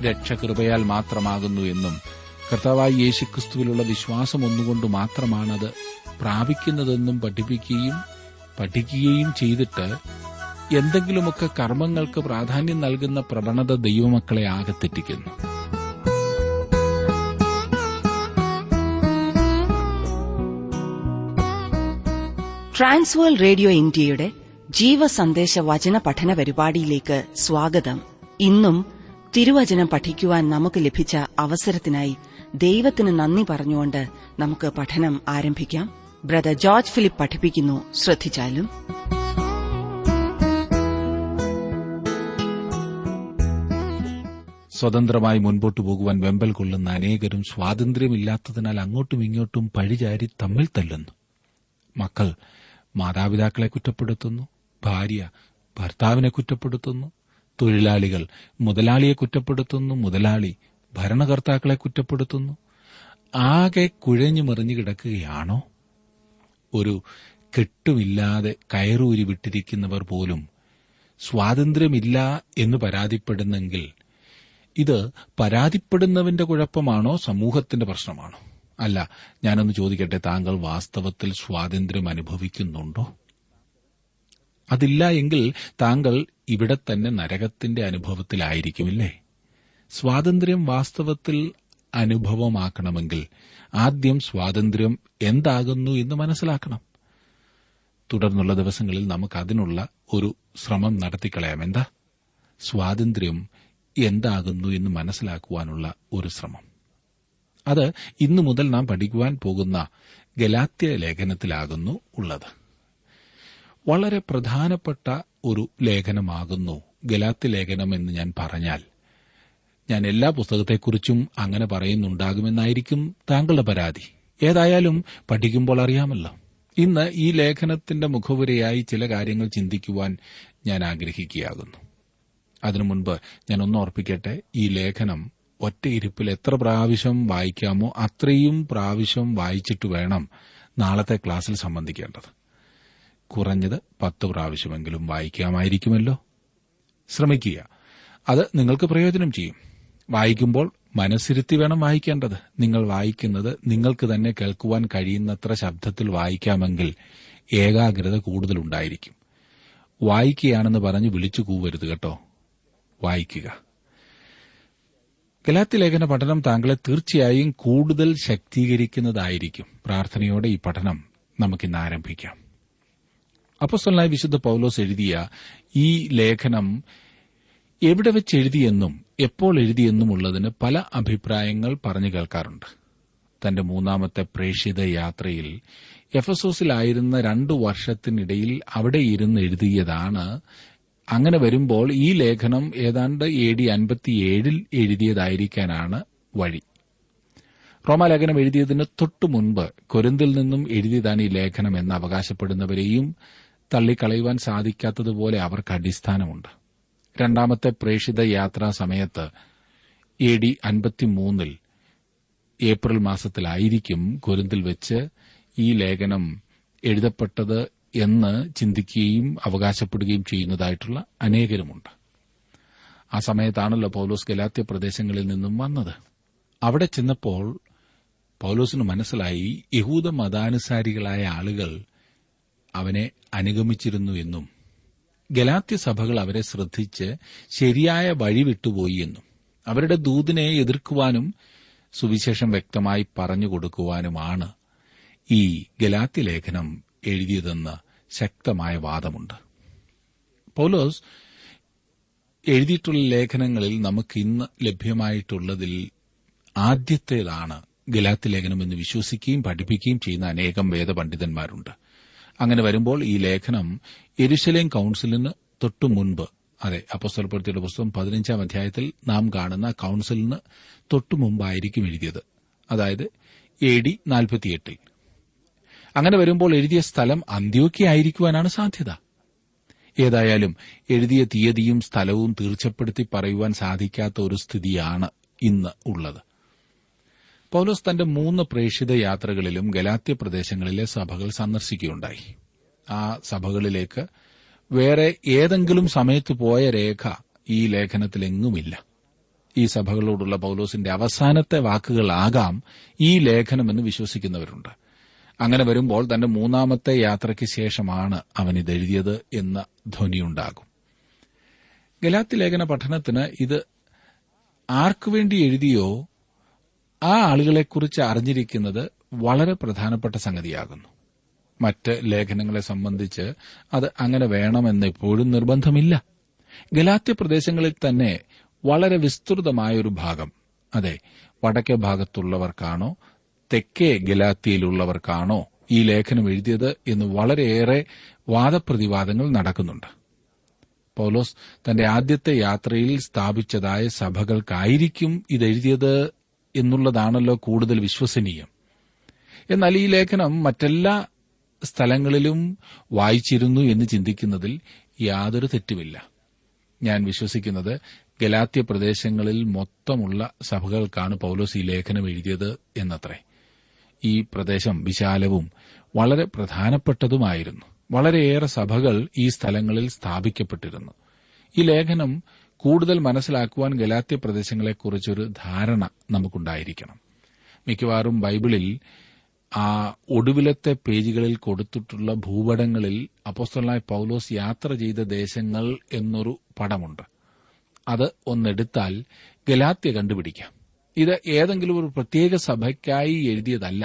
രക്ഷ കൃപയാൽ മാത്രമാകുന്നു എന്നും കർത്താവായി യേശുക്രിസ്തുവിലുള്ള വിശ്വാസം ഒന്നുകൊണ്ട് മാത്രമാണത് പ്രാപിക്കുന്നതെന്നും പഠിപ്പിക്കുകയും പഠിക്കുകയും ചെയ്തിട്ട് എന്തെങ്കിലുമൊക്കെ കർമ്മങ്ങൾക്ക് പ്രാധാന്യം നൽകുന്ന പ്രവണത ദൈവമക്കളെ ആകെ തെറ്റിക്കുന്നു ട്രാൻസ്വേൾ റേഡിയോ ഇന്ത്യയുടെ ജീവസന്ദേശ വചന പഠന പരിപാടിയിലേക്ക് സ്വാഗതം ഇന്നും തിരുവചനം പഠിക്കുവാൻ നമുക്ക് ലഭിച്ച അവസരത്തിനായി ദൈവത്തിന് നന്ദി പറഞ്ഞുകൊണ്ട് നമുക്ക് പഠനം ആരംഭിക്കാം ബ്രദർ ജോർജ് ഫിലിപ്പ് പഠിപ്പിക്കുന്നു ശ്രദ്ധിച്ചാലും സ്വതന്ത്രമായി മുൻപോട്ടു പോകുവാൻ വെമ്പൽ കൊള്ളുന്ന അനേകരും സ്വാതന്ത്ര്യമില്ലാത്തതിനാൽ അങ്ങോട്ടും ഇങ്ങോട്ടും പഴിചാരി തമ്മിൽ തല്ലുന്നു മക്കൾ മാതാപിതാക്കളെ കുറ്റപ്പെടുത്തുന്നു ഭാര്യ ഭർത്താവിനെ കുറ്റപ്പെടുത്തുന്നു തൊഴിലാളികൾ മുതലാളിയെ കുറ്റപ്പെടുത്തുന്നു മുതലാളി ഭരണകർത്താക്കളെ കുറ്റപ്പെടുത്തുന്നു ആകെ കുഴഞ്ഞു മറിഞ്ഞു കിടക്കുകയാണോ ഒരു കെട്ടുമില്ലാതെ കയറൂരി വിട്ടിരിക്കുന്നവർ പോലും സ്വാതന്ത്ര്യമില്ല എന്ന് പരാതിപ്പെടുന്നെങ്കിൽ ഇത് പരാതിപ്പെടുന്നവന്റെ കുഴപ്പമാണോ സമൂഹത്തിന്റെ പ്രശ്നമാണോ അല്ല ഞാനൊന്ന് ചോദിക്കട്ടെ താങ്കൾ വാസ്തവത്തിൽ സ്വാതന്ത്ര്യം അനുഭവിക്കുന്നുണ്ടോ അതില്ല എങ്കിൽ താങ്കൾ ഇവിടെ തന്നെ നരകത്തിന്റെ അനുഭവത്തിലായിരിക്കുമില്ലേ സ്വാതന്ത്ര്യം വാസ്തവത്തിൽ അനുഭവമാക്കണമെങ്കിൽ ആദ്യം സ്വാതന്ത്ര്യം എന്താകുന്നു എന്ന് മനസ്സിലാക്കണം തുടർന്നുള്ള ദിവസങ്ങളിൽ നമുക്ക് അതിനുള്ള ഒരു ശ്രമം നടത്തിക്കളയാം എന്താ സ്വാതന്ത്ര്യം എന്താകുന്നു എന്ന് മനസ്സിലാക്കുവാനുള്ള ഒരു ശ്രമം അത് ഇന്നു മുതൽ നാം പഠിക്കുവാൻ പോകുന്ന ഗലാത്യ ലേഖനത്തിലാകുന്നു ഉള്ളത് വളരെ പ്രധാനപ്പെട്ട ഒരു ലേഖനമാകുന്നു ഗലാത്യ ലേഖനം എന്ന് ഞാൻ പറഞ്ഞാൽ ഞാൻ എല്ലാ പുസ്തകത്തെക്കുറിച്ചും അങ്ങനെ പറയുന്നുണ്ടാകുമെന്നായിരിക്കും താങ്കളുടെ പരാതി ഏതായാലും പഠിക്കുമ്പോൾ അറിയാമല്ലോ ഇന്ന് ഈ ലേഖനത്തിന്റെ മുഖവുരയായി ചില കാര്യങ്ങൾ ചിന്തിക്കുവാൻ ഞാൻ ആഗ്രഹിക്കുകയാകുന്നു അതിനു മുൻപ് ഞാൻ ഒന്ന് ഓർപ്പിക്കട്ടെ ഈ ലേഖനം ഒറ്റയിരിപ്പിൽ എത്ര പ്രാവശ്യം വായിക്കാമോ അത്രയും പ്രാവശ്യം വായിച്ചിട്ട് വേണം നാളത്തെ ക്ലാസ്സിൽ സംബന്ധിക്കേണ്ടത് കുറഞ്ഞത് പത്ത് പ്രാവശ്യമെങ്കിലും വായിക്കാമായിരിക്കുമല്ലോ ശ്രമിക്കുക അത് നിങ്ങൾക്ക് പ്രയോജനം ചെയ്യും വായിക്കുമ്പോൾ മനസ്സിരുത്തി വേണം വായിക്കേണ്ടത് നിങ്ങൾ വായിക്കുന്നത് നിങ്ങൾക്ക് തന്നെ കേൾക്കുവാൻ കഴിയുന്നത്ര ശബ്ദത്തിൽ വായിക്കാമെങ്കിൽ ഏകാഗ്രത കൂടുതലുണ്ടായിരിക്കും വായിക്കുകയാണെന്ന് പറഞ്ഞ് വിളിച്ചു കൂവരുത് കേട്ടോ വായിക്കുക ഗലാത്തി ലേഖന പഠനം താങ്കളെ തീർച്ചയായും കൂടുതൽ ശക്തീകരിക്കുന്നതായിരിക്കും പ്രാർത്ഥനയോടെ ഈ പഠനം നമുക്കിന്ന് ആരംഭിക്കാം അപ്പസ്വലായ വിശുദ്ധ പൌലോസ് എഴുതിയ ഈ ലേഖനം എവിടെ വെച്ച് എഴുതിയെന്നും എപ്പോൾ എഴുതിയെന്നും ഉള്ളതിന് പല അഭിപ്രായങ്ങൾ പറഞ്ഞു കേൾക്കാറുണ്ട് തന്റെ മൂന്നാമത്തെ പ്രേക്ഷിത യാത്രയിൽ എഫസോസിലായിരുന്ന രണ്ടു വർഷത്തിനിടയിൽ അവിടെ ഇരുന്ന് എഴുതിയതാണ് അങ്ങനെ വരുമ്പോൾ ഈ ലേഖനം ഏതാണ്ട് എ ഡി അൻപത്തിയേഴിൽ എഴുതിയതായിരിക്കാനാണ് വഴി റോമാലേഖനം എഴുതിയതിന് തൊട്ടു മുൻപ് കൊരിന്തിൽ നിന്നും എഴുതിയതാണ് ഈ ലേഖനം എന്ന് അവകാശപ്പെടുന്നവരെയും തള്ളിക്കളയുവാൻ സാധിക്കാത്തതുപോലെ അവർക്ക് അടിസ്ഥാനമുണ്ട് രണ്ടാമത്തെ പ്രേക്ഷിത യാത്രാ സമയത്ത് എ ഡി അൻപത്തിമൂന്നിൽ ഏപ്രിൽ മാസത്തിലായിരിക്കും കൊരിന്തിൽ വെച്ച് ഈ ലേഖനം എഴുതപ്പെട്ടത് എന്ന് ചിന്തിക്കുകയും അവകാശപ്പെടുകയും ചെയ്യുന്നതായിട്ടുള്ള അനേകരുമുണ്ട് ആ സമയത്താണല്ലോ പൌലോസ് ഗലാത്യ പ്രദേശങ്ങളിൽ നിന്നും വന്നത് അവിടെ ചെന്നപ്പോൾ പൌലോസിന് മനസ്സിലായി യഹൂദ മതാനുസാരികളായ ആളുകൾ അവനെ അനുഗമിച്ചിരുന്നു എന്നും ഗലാത്യ സഭകൾ അവരെ ശ്രദ്ധിച്ച് ശരിയായ വഴി വിട്ടുപോയി എന്നും അവരുടെ ദൂതിനെ എതിർക്കുവാനും സുവിശേഷം വ്യക്തമായി പറഞ്ഞു കൊടുക്കുവാനുമാണ് ഈ ഗലാത്യ ലേഖനം എഴുതിയതെന്ന് ശക്തമായ വാദമുണ്ട് പൗലോസ് എഴുതിയിട്ടുള്ള ലേഖനങ്ങളിൽ നമുക്ക് ഇന്ന് ലഭ്യമായിട്ടുള്ളതിൽ ആദ്യത്തേതാണ് ഗലാത്തി ലേഖനം എന്ന് വിശ്വസിക്കുകയും പഠിപ്പിക്കുകയും ചെയ്യുന്ന അനേകം വേദപണ്ഡിതന്മാരുണ്ട് അങ്ങനെ വരുമ്പോൾ ഈ ലേഖനം എരുശലേം കൌൺസിലിന് തൊട്ടു മുൻപ് അതെ അപ്പസ്തലപ്പെടുത്തിയുടെ പുസ്തകം പതിനഞ്ചാം അധ്യായത്തിൽ നാം കാണുന്ന കൌൺസിലിന് തൊട്ടു മുമ്പായിരിക്കും എഴുതിയത് അതായത് എ ഡി നാൽപ്പത്തിയെട്ടിൽ അങ്ങനെ വരുമ്പോൾ എഴുതിയ സ്ഥലം അന്ത്യോക്യായിരിക്കുവാനാണ് സാധ്യത ഏതായാലും എഴുതിയ തീയതിയും സ്ഥലവും തീർച്ചപ്പെടുത്തി പറയുവാൻ സാധിക്കാത്ത ഒരു സ്ഥിതിയാണ് ഇന്ന് ഉള്ളത് പൌലോസ് തന്റെ മൂന്ന് പ്രേക്ഷിത യാത്രകളിലും ഗലാത്യ പ്രദേശങ്ങളിലെ സഭകൾ സന്ദർശിക്കുകയുണ്ടായി ആ സഭകളിലേക്ക് വേറെ ഏതെങ്കിലും സമയത്ത് പോയ രേഖ ഈ ലേഖനത്തിലെങ്ങുമില്ല ഈ സഭകളോടുള്ള പൌലോസിന്റെ അവസാനത്തെ വാക്കുകളാകാം ഈ ലേഖനമെന്ന് വിശ്വസിക്കുന്നവരുണ്ട് അങ്ങനെ വരുമ്പോൾ തന്റെ മൂന്നാമത്തെ യാത്രയ്ക്ക് ശേഷമാണ് അവൻ ഇതെഴുതിയത് എന്ന ധ്വനിയുണ്ടാകും ഗലാത്തി ലേഖന പഠനത്തിന് ഇത് ആർക്കുവേണ്ടി എഴുതിയോ ആ ആളുകളെക്കുറിച്ച് അറിഞ്ഞിരിക്കുന്നത് വളരെ പ്രധാനപ്പെട്ട സംഗതിയാകുന്നു മറ്റ് ലേഖനങ്ങളെ സംബന്ധിച്ച് അത് അങ്ങനെ വേണമെന്ന് എപ്പോഴും നിർബന്ധമില്ല ഗലാത്യ പ്രദേശങ്ങളിൽ തന്നെ വളരെ വിസ്തൃതമായ ഒരു ഭാഗം അതെ വടക്കേ ഭാഗത്തുള്ളവർക്കാണോ തെക്കേ ഗലാത്തിയിലുള്ളവർക്കാണോ ഈ ലേഖനം എഴുതിയത് എന്ന് വളരെയേറെ വാദപ്രതിവാദങ്ങൾ നടക്കുന്നുണ്ട് പൌലോസ് തന്റെ ആദ്യത്തെ യാത്രയിൽ സ്ഥാപിച്ചതായ സഭകൾക്കായിരിക്കും ഇതെഴുതിയത് എന്നുള്ളതാണല്ലോ കൂടുതൽ വിശ്വസനീയം എന്നാൽ ഈ ലേഖനം മറ്റെല്ലാ സ്ഥലങ്ങളിലും വായിച്ചിരുന്നു എന്ന് ചിന്തിക്കുന്നതിൽ യാതൊരു തെറ്റുമില്ല ഞാൻ വിശ്വസിക്കുന്നത് ഗലാത്യ പ്രദേശങ്ങളിൽ മൊത്തമുള്ള സഭകൾക്കാണ് പൌലോസ് ഈ ലേഖനം എഴുതിയത് എന്നത്രേ ഈ പ്രദേശം വിശാലവും വളരെ പ്രധാനപ്പെട്ടതുമായിരുന്നു വളരെയേറെ സഭകൾ ഈ സ്ഥലങ്ങളിൽ സ്ഥാപിക്കപ്പെട്ടിരുന്നു ഈ ലേഖനം കൂടുതൽ മനസ്സിലാക്കുവാൻ ഗലാത്യ പ്രദേശങ്ങളെക്കുറിച്ചൊരു ധാരണ നമുക്കുണ്ടായിരിക്കണം മിക്കവാറും ബൈബിളിൽ ആ ഒടുവിലത്തെ പേജുകളിൽ കൊടുത്തിട്ടുള്ള ഭൂപടങ്ങളിൽ അപ്പോസ്തലനായ പൌലോസ് യാത്ര ചെയ്ത ദേശങ്ങൾ എന്നൊരു പടമുണ്ട് അത് ഒന്നെടുത്താൽ ഗലാത്യ കണ്ടുപിടിക്കാം ഇത് ഏതെങ്കിലും ഒരു പ്രത്യേക സഭയ്ക്കായി എഴുതിയതല്ല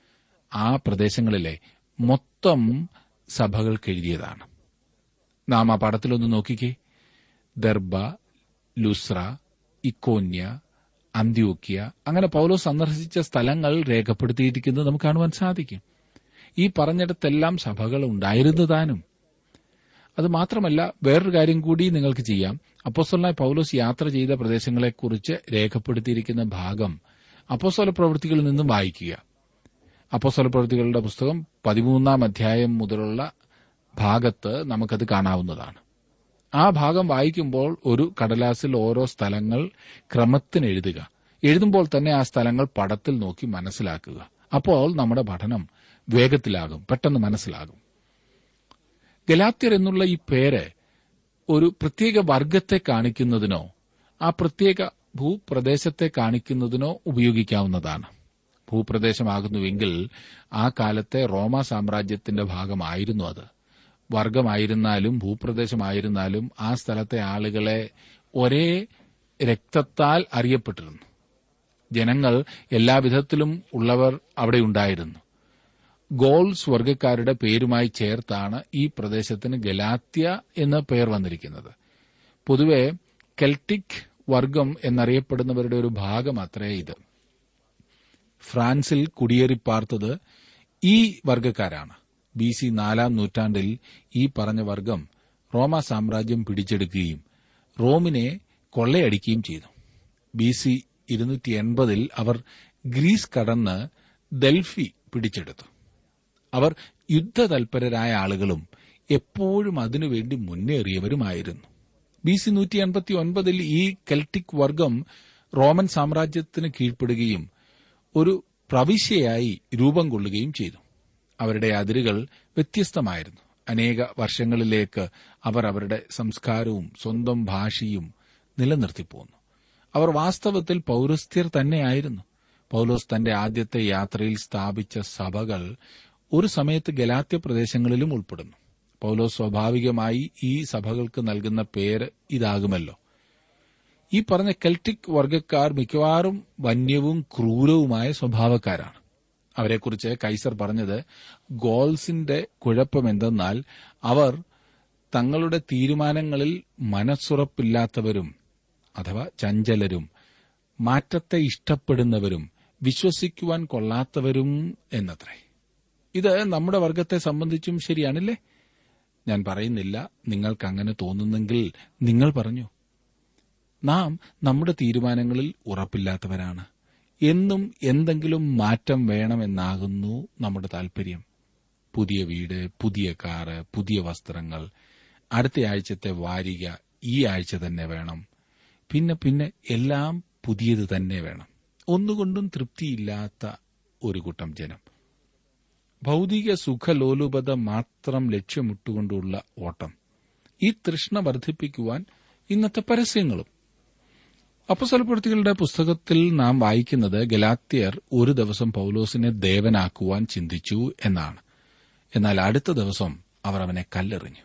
ആ പ്രദേശങ്ങളിലെ മൊത്തം സഭകൾക്ക് എഴുതിയതാണ് നാം ആ പടത്തിലൊന്ന് നോക്കിക്കേ ദർബ ലുസ്ര ഇക്കോന്യ അന്ത്യോക്യ അങ്ങനെ പൌലോസ് സന്ദർശിച്ച സ്ഥലങ്ങൾ രേഖപ്പെടുത്തിയിരിക്കുന്നത് നമുക്ക് കാണുവാൻ സാധിക്കും ഈ പറഞ്ഞിടത്തെല്ലാം സഭകൾ ഉണ്ടായിരുന്നതാനും അത് മാത്രമല്ല വേറൊരു കാര്യം കൂടി നിങ്ങൾക്ക് ചെയ്യാം അപ്പോസ്തലനായ പൌലോസ് യാത്ര ചെയ്ത പ്രദേശങ്ങളെക്കുറിച്ച് രേഖപ്പെടുത്തിയിരിക്കുന്ന ഭാഗം അപ്പോസ്തല പ്രവൃത്തികളിൽ നിന്നും വായിക്കുക അപ്പോസ്തല പ്രവൃത്തികളുടെ പുസ്തകം പതിമൂന്നാം അധ്യായം മുതലുള്ള ഭാഗത്ത് നമുക്കത് കാണാവുന്നതാണ് ആ ഭാഗം വായിക്കുമ്പോൾ ഒരു കടലാസിൽ ഓരോ സ്ഥലങ്ങൾ ക്രമത്തിന് എഴുതുക എഴുതുമ്പോൾ തന്നെ ആ സ്ഥലങ്ങൾ പടത്തിൽ നോക്കി മനസ്സിലാക്കുക അപ്പോൾ നമ്മുടെ പഠനം വേഗത്തിലാകും പെട്ടെന്ന് മനസ്സിലാകും ഗലാത്യർ എന്നുള്ള ഈ പേര് ഒരു പ്രത്യേക വർഗത്തെ കാണിക്കുന്നതിനോ ആ പ്രത്യേക ഭൂപ്രദേശത്തെ കാണിക്കുന്നതിനോ ഉപയോഗിക്കാവുന്നതാണ് ഭൂപ്രദേശമാകുന്നുവെങ്കിൽ ആ കാലത്തെ റോമ സാമ്രാജ്യത്തിന്റെ ഭാഗമായിരുന്നു അത് വർഗമായിരുന്നാലും ഭൂപ്രദേശമായിരുന്നാലും ആ സ്ഥലത്തെ ആളുകളെ ഒരേ രക്തത്താൽ അറിയപ്പെട്ടിരുന്നു ജനങ്ങൾ എല്ലാവിധത്തിലും ഉള്ളവർ അവിടെ ഉണ്ടായിരുന്നു ഗോൾ സ്വർഗക്കാരുടെ പേരുമായി ചേർത്താണ് ഈ പ്രദേശത്തിന് ഗലാത്യ എന്ന് പേർ വന്നിരിക്കുന്നത് പൊതുവെ കെൽറ്റിക് വർഗം എന്നറിയപ്പെടുന്നവരുടെ ഒരു ഭാഗം അത്രേ ഇത് ഫ്രാൻസിൽ കുടിയേറിപ്പാർത്തത് ഈ വർഗക്കാരാണ് ബി സി നാലാം നൂറ്റാണ്ടിൽ ഈ പറഞ്ഞ വർഗം റോമ സാമ്രാജ്യം പിടിച്ചെടുക്കുകയും റോമിനെ കൊള്ളയടിക്കുകയും ചെയ്തു ബി സി ഇരുന്നൂറ്റി എൺപതിൽ അവർ ഗ്രീസ് കടന്ന് ഡൽഫി പിടിച്ചെടുത്തു അവർ യുദ്ധതൽപരരായ ആളുകളും എപ്പോഴും അതിനുവേണ്ടി മുന്നേറിയവരുമായിരുന്നു ബി സി നൂറ്റി എൺപത്തി ഒൻപതിൽ ഈ കെൽറ്റിക് വർഗം റോമൻ സാമ്രാജ്യത്തിന് കീഴ്പ്പെടുകയും ഒരു പ്രവിശ്യയായി രൂപം കൊള്ളുകയും ചെയ്തു അവരുടെ അതിരുകൾ വ്യത്യസ്തമായിരുന്നു അനേക വർഷങ്ങളിലേക്ക് അവർ അവരുടെ സംസ്കാരവും സ്വന്തം ഭാഷയും നിലനിർത്തിപ്പോന്നു അവർ വാസ്തവത്തിൽ പൌരസ്ത്യർ തന്നെയായിരുന്നു പൌലോസ് തന്റെ ആദ്യത്തെ യാത്രയിൽ സ്ഥാപിച്ച സഭകൾ ഒരു സമയത്ത് ഗലാത്യ പ്രദേശങ്ങളിലും ഉൾപ്പെടുന്നു പൌലോസ് സ്വാഭാവികമായി ഈ സഭകൾക്ക് നൽകുന്ന പേര് ഇതാകുമല്ലോ ഈ പറഞ്ഞ കെൽറ്റിക് വർഗക്കാർ മിക്കവാറും വന്യവും ക്രൂരവുമായ സ്വഭാവക്കാരാണ് അവരെക്കുറിച്ച് കൈസർ പറഞ്ഞത് ഗോൾസിന്റെ കുഴപ്പമെന്തെന്നാൽ അവർ തങ്ങളുടെ തീരുമാനങ്ങളിൽ മനസ്സുറപ്പില്ലാത്തവരും അഥവാ ചഞ്ചലരും മാറ്റത്തെ ഇഷ്ടപ്പെടുന്നവരും വിശ്വസിക്കുവാൻ കൊള്ളാത്തവരും എന്നത്രേ ഇത് നമ്മുടെ വർഗത്തെ സംബന്ധിച്ചും ശരിയാണില്ലേ ഞാൻ പറയുന്നില്ല നിങ്ങൾക്ക് അങ്ങനെ തോന്നുന്നെങ്കിൽ നിങ്ങൾ പറഞ്ഞു നാം നമ്മുടെ തീരുമാനങ്ങളിൽ ഉറപ്പില്ലാത്തവരാണ് എന്നും എന്തെങ്കിലും മാറ്റം വേണമെന്നാകുന്നു നമ്മുടെ താൽപര്യം പുതിയ വീട് പുതിയ കാറ് പുതിയ വസ്ത്രങ്ങൾ അടുത്ത ആഴ്ചത്തെ വാരിക ഈ ആഴ്ച തന്നെ വേണം പിന്നെ പിന്നെ എല്ലാം പുതിയത് തന്നെ വേണം ഒന്നുകൊണ്ടും തൃപ്തിയില്ലാത്ത ഒരു കൂട്ടം ജനം ഭൗതിക സുഖലോലുപത മാത്രം ലക്ഷ്യമിട്ടുകൊണ്ടുള്ള ഓട്ടം ഈ തൃഷ്ണ വർദ്ധിപ്പിക്കുവാൻ ഇന്നത്തെ പരസ്യങ്ങളും അപ്പസ്വലപ്പെടുത്തികളുടെ പുസ്തകത്തിൽ നാം വായിക്കുന്നത് ഗലാത്യർ ഒരു ദിവസം പൌലോസിനെ ദേവനാക്കുവാൻ ചിന്തിച്ചു എന്നാണ് എന്നാൽ അടുത്ത ദിവസം അവർ അവനെ കല്ലെറിഞ്ഞു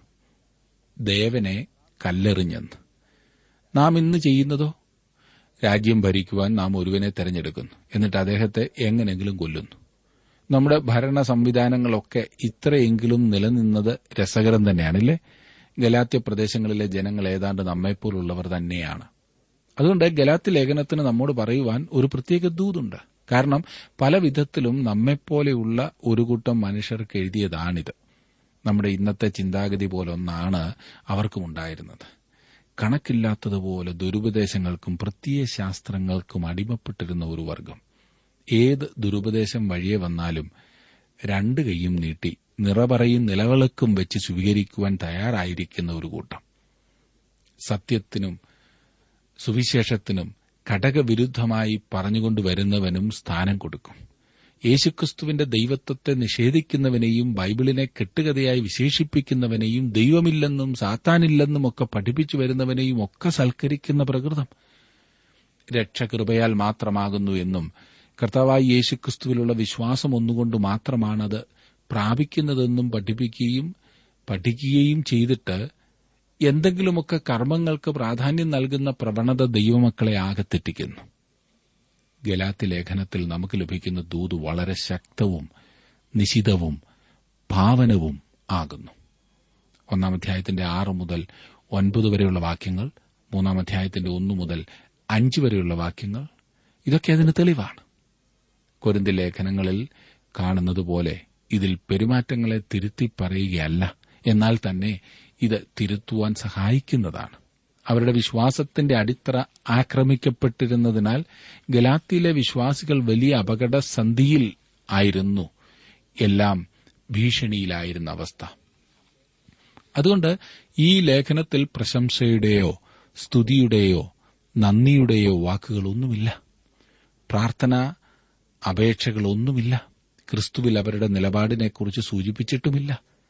ദേവനെ കല്ലെറിഞ്ഞെന്ന് നാം ഇന്ന് ചെയ്യുന്നതോ രാജ്യം ഭരിക്കുവാൻ നാം ഒരുവനെ തെരഞ്ഞെടുക്കുന്നു എന്നിട്ട് അദ്ദേഹത്തെ എങ്ങനെങ്കിലും കൊല്ലുന്നു നമ്മുടെ ഭരണ സംവിധാനങ്ങളൊക്കെ ഇത്രയെങ്കിലും നിലനിന്നത് രസകരം തന്നെയാണല്ലേ ഗലാത്യ പ്രദേശങ്ങളിലെ ജനങ്ങൾ ഏതാണ്ട് നമ്മെപ്പോലുള്ളവർ തന്നെയാണ് അതുകൊണ്ട് ഗലാത്തി ലേഖനത്തിന് നമ്മോട് പറയുവാൻ ഒരു പ്രത്യേക ദൂതുണ്ട് കാരണം പല വിധത്തിലും നമ്മെപ്പോലെയുള്ള ഒരു കൂട്ടം മനുഷ്യർക്ക് എഴുതിയതാണിത് നമ്മുടെ ഇന്നത്തെ ചിന്താഗതി പോലൊന്നാണ് അവർക്കും ഉണ്ടായിരുന്നത് കണക്കില്ലാത്തതുപോലെ ദുരുപദേശങ്ങൾക്കും പ്രത്യയ ശാസ്ത്രങ്ങൾക്കും അടിമപ്പെട്ടിരുന്ന ഒരു വർഗം ഏത് ദുരുപദേശം വഴിയെ വന്നാലും രണ്ട് കൈയും നീട്ടി നിറപറയും നിലവിളക്കും വെച്ച് സ്വീകരിക്കുവാൻ തയ്യാറായിരിക്കുന്ന ഒരു കൂട്ടം സത്യത്തിനും സുവിശേഷത്തിനും ഘടകവിരുദ്ധമായി പറഞ്ഞുകൊണ്ടുവരുന്നവനും സ്ഥാനം കൊടുക്കും യേശുക്രിസ്തുവിന്റെ ദൈവത്വത്തെ നിഷേധിക്കുന്നവനെയും ബൈബിളിനെ കെട്ടുകഥയായി വിശേഷിപ്പിക്കുന്നവനെയും ദൈവമില്ലെന്നും സാത്താനില്ലെന്നും ഒക്കെ പഠിപ്പിച്ചു വരുന്നവനെയും ഒക്കെ സൽക്കരിക്കുന്ന പ്രകൃതം രക്ഷകൃപയാൽ മാത്രമാകുന്നു എന്നും കർത്താവായി യേശുക്രിസ്തുവിലുള്ള വിശ്വാസം ഒന്നുകൊണ്ട് മാത്രമാണത് പ്രാപിക്കുന്നതെന്നും പഠിപ്പിക്കുകയും പഠിക്കുകയും ചെയ്തിട്ട് എന്തെങ്കിലുമൊക്കെ കർമ്മങ്ങൾക്ക് പ്രാധാന്യം നൽകുന്ന പ്രവണത ദൈവമക്കളെ ആകെ തെറ്റിക്കുന്നു ഗലാത്തി ലേഖനത്തിൽ നമുക്ക് ലഭിക്കുന്ന ദൂത് വളരെ ശക്തവും നിശിതവും ഭാവനവും ആകുന്നു ഒന്നാം അധ്യായത്തിന്റെ ആറ് മുതൽ ഒൻപത് വരെയുള്ള വാക്യങ്ങൾ മൂന്നാം അധ്യായത്തിന്റെ ഒന്നു മുതൽ അഞ്ച് വരെയുള്ള വാക്യങ്ങൾ ഇതൊക്കെ അതിന് തെളിവാണ് കൊരിന്തി ലേഖനങ്ങളിൽ കാണുന്നതുപോലെ ഇതിൽ പെരുമാറ്റങ്ങളെ തിരുത്തി പറയുകയല്ല എന്നാൽ തന്നെ ഇത് തിരുത്തുവാൻ സഹായിക്കുന്നതാണ് അവരുടെ വിശ്വാസത്തിന്റെ അടിത്തറ ആക്രമിക്കപ്പെട്ടിരുന്നതിനാൽ ഗലാത്തിയിലെ വിശ്വാസികൾ വലിയ അപകട സന്ധിയിൽ ആയിരുന്നു എല്ലാം ഭീഷണിയിലായിരുന്ന അവസ്ഥ അതുകൊണ്ട് ഈ ലേഖനത്തിൽ പ്രശംസയുടെയോ സ്തുതിയുടെയോ നന്ദിയുടെയോ വാക്കുകളൊന്നുമില്ല പ്രാർത്ഥന അപേക്ഷകളൊന്നുമില്ല ക്രിസ്തുവിൽ അവരുടെ നിലപാടിനെക്കുറിച്ച് സൂചിപ്പിച്ചിട്ടുമില്ല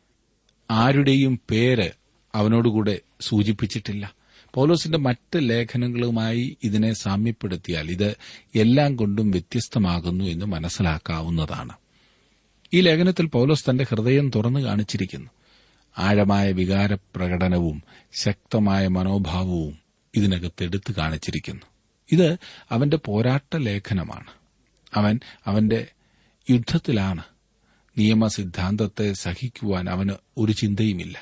ആരുടെയും പേര് അവനോടുകൂടെ സൂചിപ്പിച്ചിട്ടില്ല പൗലോസിന്റെ മറ്റ് ലേഖനങ്ങളുമായി ഇതിനെ സാമ്യപ്പെടുത്തിയാൽ ഇത് എല്ലാം കൊണ്ടും വ്യത്യസ്തമാകുന്നു എന്ന് മനസ്സിലാക്കാവുന്നതാണ് ഈ ലേഖനത്തിൽ പൗലോസ് തന്റെ ഹൃദയം തുറന്നു കാണിച്ചിരിക്കുന്നു ആഴമായ വികാരപ്രകടനവും ശക്തമായ മനോഭാവവും ഇതിനകത്ത് എടുത്തു കാണിച്ചിരിക്കുന്നു ഇത് അവന്റെ പോരാട്ട ലേഖനമാണ് അവൻ അവന്റെ യുദ്ധത്തിലാണ് നിയമസിദ്ധാന്തത്തെ സഹിക്കുവാൻ അവന് ഒരു ചിന്തയുമില്ല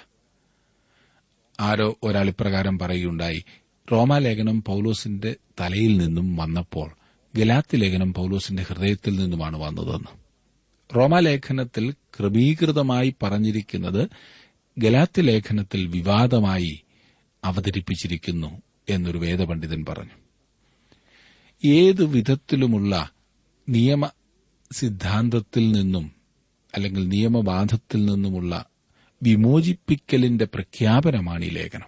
ആരോ ഒരാൾ ഇപ്രകാരം പറയുകയുണ്ടായി റോമാലേഖനം പൌലോസിന്റെ തലയിൽ നിന്നും വന്നപ്പോൾ ഗലാത്തി ലേഖനം പൌലോസിന്റെ ഹൃദയത്തിൽ നിന്നുമാണ് വന്നതെന്ന് റോമാലേഖനത്തിൽ ക്രമീകൃതമായി പറഞ്ഞിരിക്കുന്നത് ഗലാത്തി ലേഖനത്തിൽ വിവാദമായി അവതരിപ്പിച്ചിരിക്കുന്നു എന്നൊരു വേദപണ്ഡിതൻ പറഞ്ഞു ഏതു വിധത്തിലുമുള്ള നിയമ സിദ്ധാന്തത്തിൽ നിന്നും അല്ലെങ്കിൽ നിയമവാദത്തിൽ നിന്നുമുള്ള വിമോചിപ്പിക്കലിന്റെ പ്രഖ്യാപനമാണ് ഈ ലേഖനം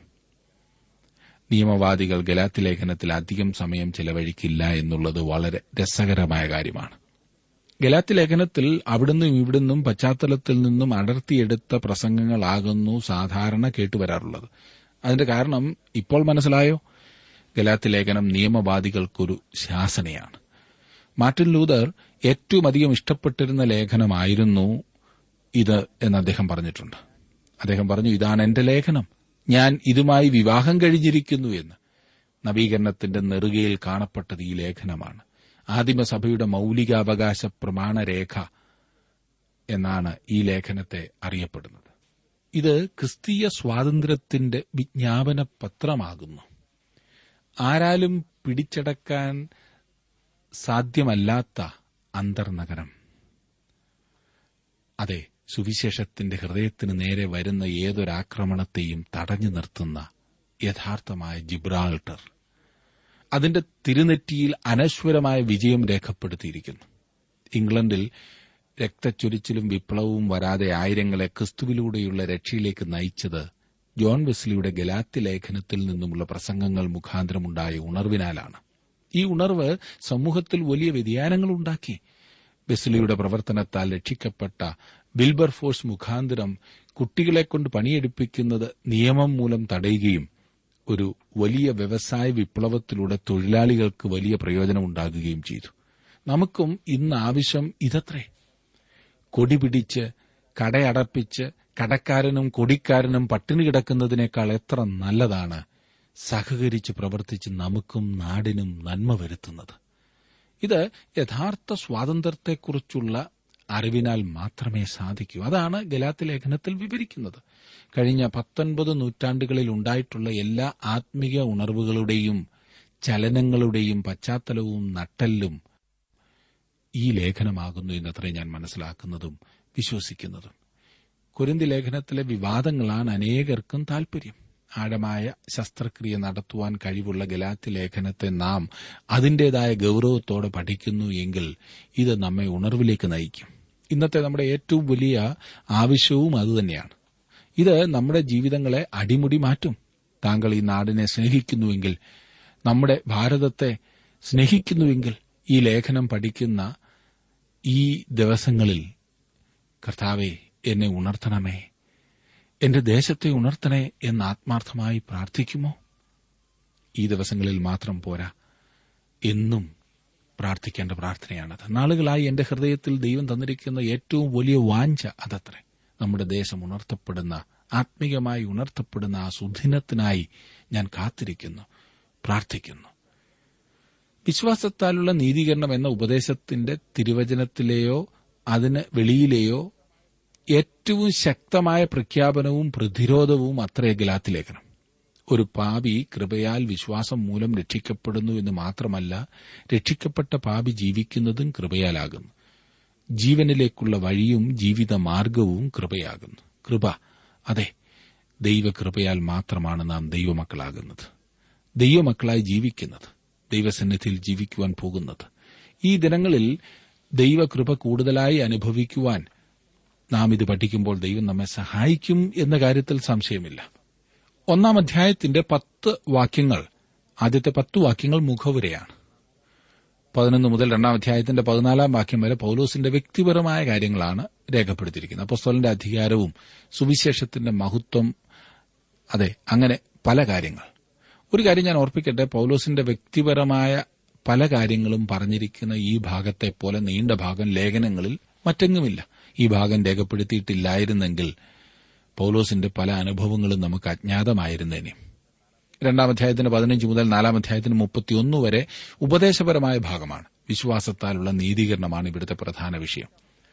നിയമവാദികൾ ഗലാത്തി ലേഖനത്തിൽ അധികം സമയം ചെലവഴിക്കില്ല എന്നുള്ളത് വളരെ രസകരമായ കാര്യമാണ് ഗലാത്തി ലേഖനത്തിൽ അവിടുന്നും ഇവിടുന്നും പശ്ചാത്തലത്തിൽ നിന്നും അടർത്തിയെടുത്ത പ്രസംഗങ്ങളാകുന്നു സാധാരണ കേട്ടുവരാറുള്ളത് അതിന്റെ കാരണം ഇപ്പോൾ മനസ്സിലായോ ഗലാത്തി ലേഖനം നിയമവാദികൾക്കൊരു ശാസനയാണ് മാർട്ടിൻ ലൂതർ ഏറ്റവും അധികം ഇഷ്ടപ്പെട്ടിരുന്ന ലേഖനമായിരുന്നു ഇത് എന്ന് അദ്ദേഹം പറഞ്ഞിട്ടുണ്ട് അദ്ദേഹം പറഞ്ഞു ഇതാണ് എന്റെ ലേഖനം ഞാൻ ഇതുമായി വിവാഹം കഴിഞ്ഞിരിക്കുന്നു എന്ന് നവീകരണത്തിന്റെ നെറുകയിൽ കാണപ്പെട്ടത് ഈ ലേഖനമാണ് ആദിമസഭയുടെ മൌലികാവകാശ പ്രമാണരേഖ എന്നാണ് ഈ ലേഖനത്തെ അറിയപ്പെടുന്നത് ഇത് ക്രിസ്തീയ സ്വാതന്ത്ര്യത്തിന്റെ വിജ്ഞാപന പത്രമാകുന്നു ആരാലും പിടിച്ചടക്കാൻ സാധ്യമല്ലാത്ത അന്തർനഗരം അതെ സുവിശേഷത്തിന്റെ ഹൃദയത്തിന് നേരെ വരുന്ന ഏതൊരാക്രമണത്തെയും തടഞ്ഞു നിർത്തുന്ന യഥാർത്ഥമായ ജിബ്രാൾട്ടർ അതിന്റെ തിരുനെറ്റിയിൽ അനശ്വരമായ വിജയം രേഖപ്പെടുത്തിയിരിക്കുന്നു ഇംഗ്ലണ്ടിൽ രക്തച്ചൊരിച്ചിലും വിപ്ലവവും വരാതെ ആയിരങ്ങളെ ക്രിസ്തുവിലൂടെയുള്ള രക്ഷയിലേക്ക് നയിച്ചത് ജോൺ വെസ്ലിയുടെ ഗലാത്തി ലേഖനത്തിൽ നിന്നുമുള്ള പ്രസംഗങ്ങൾ മുഖാന്തരമുണ്ടായ ഉണർവിനാലാണ് ഈ ഉണർവ് സമൂഹത്തിൽ വലിയ വ്യതിയാനങ്ങൾ ഉണ്ടാക്കി വെസ്ലിയുടെ പ്രവർത്തനത്താൽ രക്ഷിക്കപ്പെട്ട വിൽബർ ഫോഴ്സ് മുഖാന്തരം കുട്ടികളെക്കൊണ്ട് പണിയെടുപ്പിക്കുന്നത് നിയമം മൂലം തടയുകയും ഒരു വലിയ വ്യവസായ വിപ്ലവത്തിലൂടെ തൊഴിലാളികൾക്ക് വലിയ പ്രയോജനമുണ്ടാകുകയും ചെയ്തു നമുക്കും ഇന്ന് ആവശ്യം ഇതത്രേ കൊടി പിടിച്ച് കടയടപ്പിച്ച് കടക്കാരനും കൊടിക്കാരനും പട്ടിണി കിടക്കുന്നതിനേക്കാൾ എത്ര നല്ലതാണ് സഹകരിച്ച് പ്രവർത്തിച്ച് നമുക്കും നാടിനും നന്മ വരുത്തുന്നത് ഇത് യഥാർത്ഥ സ്വാതന്ത്ര്യത്തെക്കുറിച്ചുള്ള അറിവിനാൽ മാത്രമേ സാധിക്കൂ അതാണ് ഗലാത്ത് ലേഖനത്തിൽ വിവരിക്കുന്നത് കഴിഞ്ഞ പത്തൊൻപത് നൂറ്റാണ്ടുകളിൽ ഉണ്ടായിട്ടുള്ള എല്ലാ ആത്മീയ ഉണർവുകളുടെയും ചലനങ്ങളുടെയും പശ്ചാത്തലവും നട്ടെല്ലും ഈ ലേഖനമാകുന്നു എന്നത്രേ ഞാൻ മനസ്സിലാക്കുന്നതും വിശ്വസിക്കുന്നതും കുരുന്തി ലേഖനത്തിലെ വിവാദങ്ങളാണ് അനേകർക്കും താൽപര്യം ആഴമായ ശസ്ത്രക്രിയ നടത്തുവാൻ കഴിവുള്ള ഗലാത്തി ലേഖനത്തെ നാം അതിന്റേതായ ഗൌരവത്തോടെ പഠിക്കുന്നു എങ്കിൽ ഇത് നമ്മെ ഉണർവിലേക്ക് നയിക്കും ഇന്നത്തെ നമ്മുടെ ഏറ്റവും വലിയ ആവശ്യവും അതുതന്നെയാണ് ഇത് നമ്മുടെ ജീവിതങ്ങളെ അടിമുടി മാറ്റും താങ്കൾ ഈ നാടിനെ സ്നേഹിക്കുന്നുവെങ്കിൽ നമ്മുടെ ഭാരതത്തെ സ്നേഹിക്കുന്നുവെങ്കിൽ ഈ ലേഖനം പഠിക്കുന്ന ഈ ദിവസങ്ങളിൽ കർത്താവെ എന്നെ ഉണർത്തണമേ എന്റെ ദേശത്തെ ഉണർത്തണേ എന്ന് ആത്മാർത്ഥമായി പ്രാർത്ഥിക്കുമോ ഈ ദിവസങ്ങളിൽ മാത്രം പോരാ എന്നും പ്രാർത്ഥിക്കേണ്ട പ്രാർത്ഥനയാണത് നാളുകളായി എന്റെ ഹൃദയത്തിൽ ദൈവം തന്നിരിക്കുന്ന ഏറ്റവും വലിയ വാഞ്ച അതത്രേ നമ്മുടെ ദേശം ഉണർത്തപ്പെടുന്ന ആത്മീകമായി ഉണർത്തപ്പെടുന്ന ആ സുദിനത്തിനായി ഞാൻ കാത്തിരിക്കുന്നു പ്രാർത്ഥിക്കുന്നു വിശ്വാസത്താലുള്ള നീതീകരണം എന്ന ഉപദേശത്തിന്റെ തിരുവചനത്തിലെയോ അതിന് വെളിയിലെയോ ഏറ്റവും ശക്തമായ പ്രഖ്യാപനവും പ്രതിരോധവും അത്രേ ഗലാത്തി ലേഖനം ഒരു പാപി കൃപയാൽ വിശ്വാസം മൂലം രക്ഷിക്കപ്പെടുന്നു എന്ന് മാത്രമല്ല രക്ഷിക്കപ്പെട്ട പാപി ജീവിക്കുന്നതും കൃപയാലാകുന്നു ജീവനിലേക്കുള്ള വഴിയും ജീവിത മാർഗവും കൃപയാകുന്നു കൃപ അതെ ദൈവകൃപയാൽ മാത്രമാണ് നാം ദൈവമക്കളാകുന്നത് ദൈവമക്കളായി ജീവിക്കുന്നത് ദൈവസന്നിധിയിൽ ജീവിക്കുവാൻ പോകുന്നത് ഈ ദിനങ്ങളിൽ ദൈവകൃപ കൂടുതലായി അനുഭവിക്കുവാൻ നാം ഇത് പഠിക്കുമ്പോൾ ദൈവം നമ്മെ സഹായിക്കും എന്ന കാര്യത്തിൽ സംശയമില്ല ഒന്നാം അധ്യായത്തിന്റെ പത്ത് വാക്യങ്ങൾ ആദ്യത്തെ പത്ത് വാക്യങ്ങൾ മുഖവുരയാണ് പതിനൊന്ന് മുതൽ രണ്ടാം അധ്യായത്തിന്റെ പതിനാലാം വാക്യം വരെ പൌലോസിന്റെ വ്യക്തിപരമായ കാര്യങ്ങളാണ് രേഖപ്പെടുത്തിയിരിക്കുന്നത് അപ്പോസ്തോലിന്റെ അധികാരവും സുവിശേഷത്തിന്റെ മഹത്വം അതെ അങ്ങനെ പല കാര്യങ്ങൾ ഒരു കാര്യം ഞാൻ ഓർപ്പിക്കട്ടെ പൌലോസിന്റെ വ്യക്തിപരമായ പല കാര്യങ്ങളും പറഞ്ഞിരിക്കുന്ന ഈ ഭാഗത്തെ പോലെ നീണ്ട ഭാഗം ലേഖനങ്ങളിൽ മറ്റെങ്ങുമില്ല ഈ ഭാഗം രേഖപ്പെടുത്തിയിട്ടില്ലായിരുന്നെങ്കിൽ പൌലോസിന്റെ പല അനുഭവങ്ങളും നമുക്ക് അജ്ഞാതമായിരുന്നേനെ രണ്ടാം അധ്യായത്തിന് പതിനഞ്ച് മുതൽ നാലാം അധ്യായത്തിന് മുപ്പത്തിയൊന്ന് വരെ ഉപദേശപരമായ ഭാഗമാണ് വിശ്വാസത്താലുള്ള നീതീകരണമാണ് ഇവിടുത്തെ പ്രധാന വിഷയം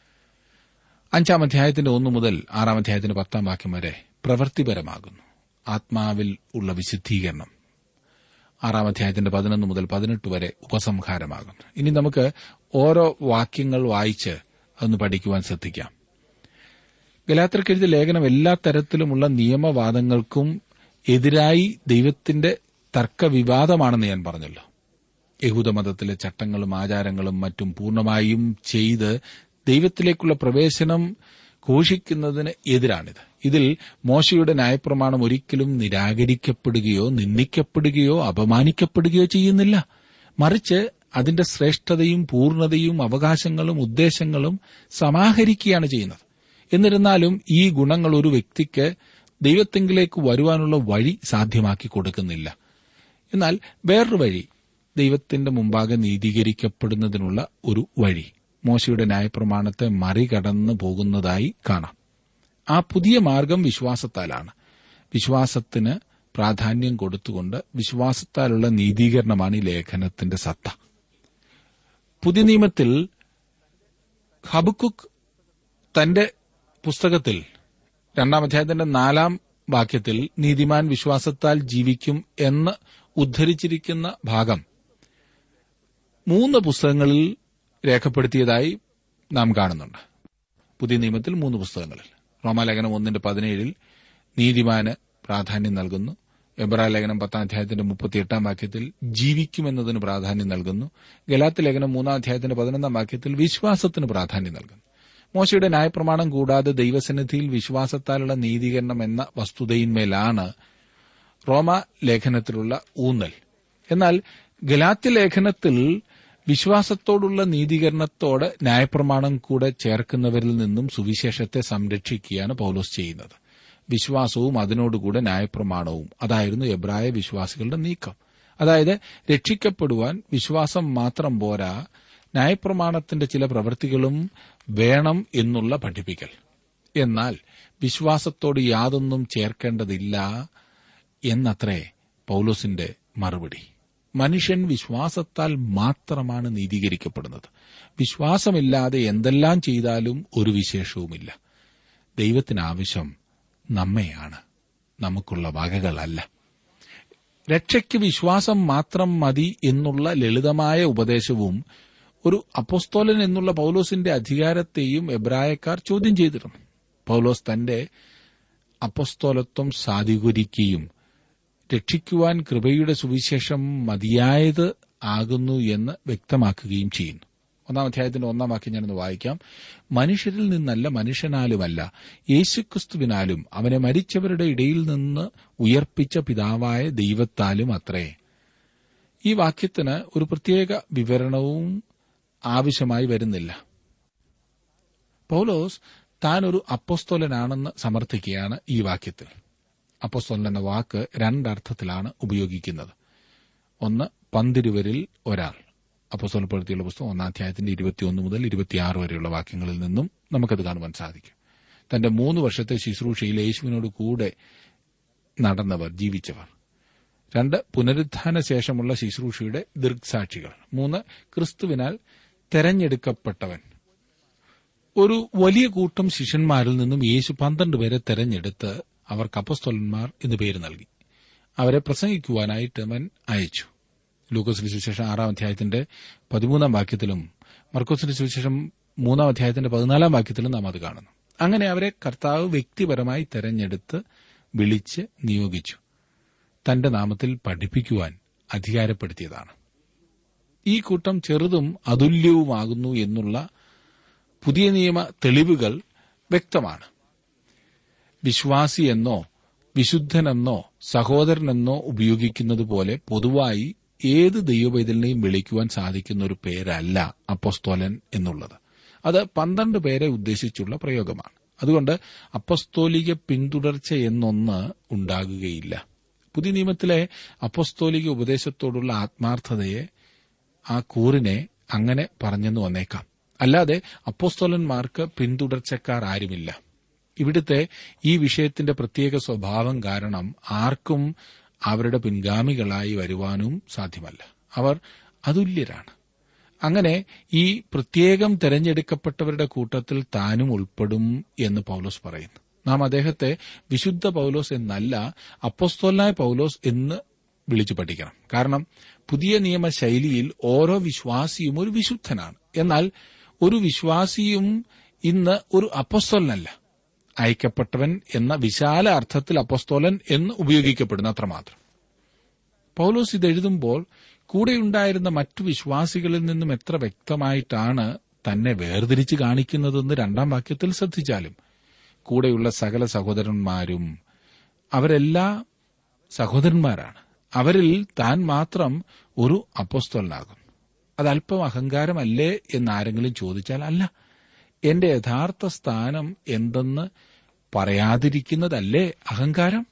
അഞ്ചാം അധ്യായത്തിന്റെ ഒന്ന് മുതൽ ആറാം അധ്യായത്തിന് പത്താം വാക്യം വരെ പ്രവൃത്തിപരമാകുന്നു ആത്മാവിൽ ഉള്ള വിശുദ്ധീകരണം ആറാം അധ്യായത്തിന്റെ പതിനൊന്ന് മുതൽ പതിനെട്ട് വരെ ഉപസംഹാരമാകുന്നു ഇനി നമുക്ക് ഓരോ വാക്യങ്ങൾ വായിച്ച് അതൊന്ന് പഠിക്കുവാൻ ശ്രദ്ധിക്കാം ഗലാത്രക്കെഴുതിയ ലേഖനം എല്ലാ തരത്തിലുമുള്ള നിയമവാദങ്ങൾക്കും എതിരായി ദൈവത്തിന്റെ തർക്കവിവാദമാണെന്ന് ഞാൻ പറഞ്ഞല്ലോ യഹൂദമതത്തിലെ ചട്ടങ്ങളും ആചാരങ്ങളും മറ്റും പൂർണ്ണമായും ചെയ്ത് ദൈവത്തിലേക്കുള്ള പ്രവേശനം ഘോഷിക്കുന്നതിന് എതിരാണിത് ഇതിൽ മോശയുടെ ന്യായപ്രമാണം ഒരിക്കലും നിരാകരിക്കപ്പെടുകയോ നിന്ദിക്കപ്പെടുകയോ അപമാനിക്കപ്പെടുകയോ ചെയ്യുന്നില്ല മറിച്ച് അതിന്റെ ശ്രേഷ്ഠതയും പൂർണ്ണതയും അവകാശങ്ങളും ഉദ്ദേശങ്ങളും സമാഹരിക്കുകയാണ് ചെയ്യുന്നത് എന്നിരുന്നാലും ഈ ഗുണങ്ങൾ ഒരു വ്യക്തിക്ക് ദൈവത്തെങ്കിലേക്ക് വരുവാനുള്ള വഴി സാധ്യമാക്കി കൊടുക്കുന്നില്ല എന്നാൽ വേറൊരു വഴി ദൈവത്തിന്റെ മുമ്പാകെ നീതീകരിക്കപ്പെടുന്നതിനുള്ള ഒരു വഴി മോശയുടെ ന്യായപ്രമാണത്തെ മറികടന്നു പോകുന്നതായി കാണാം ആ പുതിയ മാർഗം വിശ്വാസത്താലാണ് വിശ്വാസത്തിന് പ്രാധാന്യം കൊടുത്തുകൊണ്ട് വിശ്വാസത്താലുള്ള നീതീകരണമാണ് ഈ ലേഖനത്തിന്റെ സത്ത പുതിയ നിയമത്തിൽ ഹബുക്കുക്ക് തന്റെ പുസ്തകത്തിൽ രണ്ടാം അധ്യായത്തിന്റെ നാലാം വാക്യത്തിൽ നീതിമാൻ വിശ്വാസത്താൽ ജീവിക്കും എന്ന് ഉദ്ധരിച്ചിരിക്കുന്ന ഭാഗം മൂന്ന് പുസ്തകങ്ങളിൽ രേഖപ്പെടുത്തിയതായി നാം കാണുന്നുണ്ട് പുതിയ നിയമത്തിൽ മൂന്ന് പുസ്തകങ്ങളിൽ റോമാലേഖനം ഒന്നിന്റെ പതിനേഴിൽ നീതിമാന് പ്രാധാന്യം നൽകുന്നു എബ്രാ ലേഖനം പത്താം അധ്യായത്തിന്റെ മുപ്പത്തിയെട്ടാം വാക്യത്തിൽ ജീവിക്കുമെന്നതിന് പ്രാധാന്യം നൽകുന്നു ഗലാത്ത് ലേഖനം മൂന്നാം അധ്യായത്തിന്റെ പതിനൊന്നാം വാക്യത്തിൽ വിശ്വാസത്തിന് പ്രാധാന്യം നൽകുന്നു മോശയുടെ ന്യായപ്രമാണം കൂടാതെ ദൈവസന്നിധിയിൽ വിശ്വാസത്താലുള്ള നീതീകരണം എന്ന വസ്തുതയിന്മേലാണ് റോമ ലേഖനത്തിലുള്ള ഊന്നൽ എന്നാൽ ഗലാത്യ ലേഖനത്തിൽ വിശ്വാസത്തോടുള്ള നീതീകരണത്തോട് ന്യായപ്രമാണം കൂടെ ചേർക്കുന്നവരിൽ നിന്നും സുവിശേഷത്തെ സംരക്ഷിക്കുകയാണ് പൌലോസ് ചെയ്യുന്നത് വിശ്വാസവും അതിനോടുകൂടെ ന്യായപ്രമാണവും അതായിരുന്നു എബ്രായ വിശ്വാസികളുടെ നീക്കം അതായത് രക്ഷിക്കപ്പെടുവാൻ വിശ്വാസം മാത്രം പോരാ ന്യായപ്രമാണത്തിന്റെ ചില പ്രവൃത്തികളും വേണം എന്നുള്ള പഠിപ്പിക്കൽ എന്നാൽ വിശ്വാസത്തോട് യാതൊന്നും ചേർക്കേണ്ടതില്ല എന്നത്രേ പൌലോസിന്റെ മറുപടി മനുഷ്യൻ വിശ്വാസത്താൽ മാത്രമാണ് നീതീകരിക്കപ്പെടുന്നത് വിശ്വാസമില്ലാതെ എന്തെല്ലാം ചെയ്താലും ഒരു വിശേഷവുമില്ല ദൈവത്തിനാവശ്യം നമ്മെയാണ് നമുക്കുള്ള വകകളല്ല രക്ഷയ്ക്ക് വിശ്വാസം മാത്രം മതി എന്നുള്ള ലളിതമായ ഉപദേശവും ഒരു അപ്പോസ്തോലൻ എന്നുള്ള പൌലോസിന്റെ അധികാരത്തെയും എബ്രായക്കാർ ചോദ്യം ചെയ്തിരുന്നു പൌലോസ് തന്റെ അപ്പസ്തോലത്വം സാധൂകരിക്കുകയും രക്ഷിക്കുവാൻ കൃപയുടെ സുവിശേഷം മതിയായത് ആകുന്നു എന്ന് വ്യക്തമാക്കുകയും ചെയ്യുന്നു ഒന്നാം അധ്യായത്തിന്റെ ഒന്നാം വാക്യം ഞാനൊന്ന് വായിക്കാം മനുഷ്യരിൽ നിന്നല്ല മനുഷ്യനാലുമല്ല യേശുക്രിസ്തുവിനാലും അവനെ മരിച്ചവരുടെ ഇടയിൽ നിന്ന് ഉയർപ്പിച്ച പിതാവായ ദൈവത്താലും അത്രേ ഈ വാക്യത്തിന് ഒരു പ്രത്യേക വിവരണവും ആവശ്യമായി വരുന്നില്ല പൌലോസ് താൻ ഒരു അപ്പോസ്തോലനാണെന്ന് സമർത്ഥിക്കുകയാണ് ഈ വാക്യത്തിൽ അപ്പോസ്തോലൻ എന്ന വാക്ക് രണ്ടർത്ഥത്തിലാണ് ഉപയോഗിക്കുന്നത് ഒന്ന് പന്തിരുവരിൽ ഒരാൾ അപ്പോസ്തോലപ്പെടുത്തിയുള്ള പുസ്തകം ഒന്നാം അധ്യായത്തിന്റെ ഇരുപത്തിയൊന്ന് മുതൽ ഇരുപത്തിയാറ് വരെയുള്ള വാക്യങ്ങളിൽ നിന്നും നമുക്കത് കാണുവാൻ സാധിക്കും തന്റെ മൂന്ന് വർഷത്തെ ശുശ്രൂഷയിൽ യേശുവിനോട് കൂടെ നടന്നവർ ജീവിച്ചവർ രണ്ട് പുനരുത്ഥാന ശേഷമുള്ള ശുശ്രൂഷയുടെ ദൃക്സാക്ഷികൾ മൂന്ന് ക്രിസ്തുവിനാൽ തെരഞ്ഞെടുക്കപ്പെട്ടവൻ ഒരു വലിയ കൂട്ടം ശിഷ്യന്മാരിൽ നിന്നും യേശു പന്ത്രണ്ട് പേരെ തെരഞ്ഞെടുത്ത് അവർക്ക് അപ്പസ്തോലന്മാർ എന്ന് പേര് നൽകി അവരെ പ്രസംഗിക്കുവാനായിട്ട് അവൻ അയച്ചു ലൂക്കോസിന് സുവിശേഷം ആറാം അധ്യായത്തിന്റെ പതിമൂന്നാം വാക്യത്തിലും മർക്കോസിന് സുവിശേഷം മൂന്നാം അധ്യായത്തിന്റെ പതിനാലാം വാക്യത്തിലും നാം അത് കാണുന്നു അങ്ങനെ അവരെ കർത്താവ് വ്യക്തിപരമായി തെരഞ്ഞെടുത്ത് വിളിച്ച് നിയോഗിച്ചു തന്റെ നാമത്തിൽ പഠിപ്പിക്കുവാൻ അധികാരപ്പെടുത്തിയതാണ് ഈ കൂട്ടം ചെറുതും അതുല്യവുമാകുന്നു എന്നുള്ള പുതിയ നിയമ തെളിവുകൾ വ്യക്തമാണ് വിശ്വാസിയെന്നോ വിശുദ്ധനെന്നോ സഹോദരനെന്നോ ഉപയോഗിക്കുന്നത് പോലെ പൊതുവായി ഏത് ദൈവപൈതലിനെയും വിളിക്കുവാൻ സാധിക്കുന്ന ഒരു പേരല്ല അപ്പസ്തോലൻ എന്നുള്ളത് അത് പന്ത്രണ്ട് പേരെ ഉദ്ദേശിച്ചുള്ള പ്രയോഗമാണ് അതുകൊണ്ട് അപ്പസ്തോലിക പിന്തുടർച്ച എന്നൊന്ന് ഉണ്ടാകുകയില്ല പുതിയ നിയമത്തിലെ അപ്പസ്തോലിക ഉപദേശത്തോടുള്ള ആത്മാർത്ഥതയെ ആ കൂറിനെ അങ്ങനെ പറഞ്ഞെന്ന് വന്നേക്കാം അല്ലാതെ അപ്പോസ്തോലന്മാർക്ക് പിന്തുടർച്ചക്കാർ ആരുമില്ല ഇവിടുത്തെ ഈ വിഷയത്തിന്റെ പ്രത്യേക സ്വഭാവം കാരണം ആർക്കും അവരുടെ പിൻഗാമികളായി വരുവാനും സാധ്യമല്ല അവർ അതുല്യരാണ് അങ്ങനെ ഈ പ്രത്യേകം തെരഞ്ഞെടുക്കപ്പെട്ടവരുടെ കൂട്ടത്തിൽ താനും ഉൾപ്പെടും എന്ന് പൌലോസ് പറയുന്നു നാം അദ്ദേഹത്തെ വിശുദ്ധ പൌലോസ് എന്നല്ല അപ്പോസ്തോലായ പൌലോസ് എന്ന് വിളിച്ചു പഠിക്കണം കാരണം പുതിയ നിയമ ശൈലിയിൽ ഓരോ വിശ്വാസിയും ഒരു വിശുദ്ധനാണ് എന്നാൽ ഒരു വിശ്വാസിയും ഇന്ന് ഒരു അപ്പസ്തോലനല്ല അയക്കപ്പെട്ടവൻ എന്ന വിശാല അർത്ഥത്തിൽ അപ്പസ്തോലൻ എന്ന് ഉപയോഗിക്കപ്പെടുന്നു അത്രമാത്രം പൌലോസ് ഇത് എഴുതുമ്പോൾ കൂടെയുണ്ടായിരുന്ന മറ്റു വിശ്വാസികളിൽ നിന്നും എത്ര വ്യക്തമായിട്ടാണ് തന്നെ വേർതിരിച്ച് കാണിക്കുന്നതെന്ന് രണ്ടാം വാക്യത്തിൽ ശ്രദ്ധിച്ചാലും കൂടെയുള്ള സകല സഹോദരന്മാരും അവരെല്ലാ സഹോദരന്മാരാണ് അവരിൽ താൻ മാത്രം ഒരു അപ്പോസ്തോലനാകും അതല്പം അഹങ്കാരമല്ലേ എന്നാരെങ്കിലും ചോദിച്ചാൽ അല്ല എന്റെ യഥാർത്ഥ സ്ഥാനം എന്തെന്ന് പറയാതിരിക്കുന്നതല്ലേ അഹങ്കാരം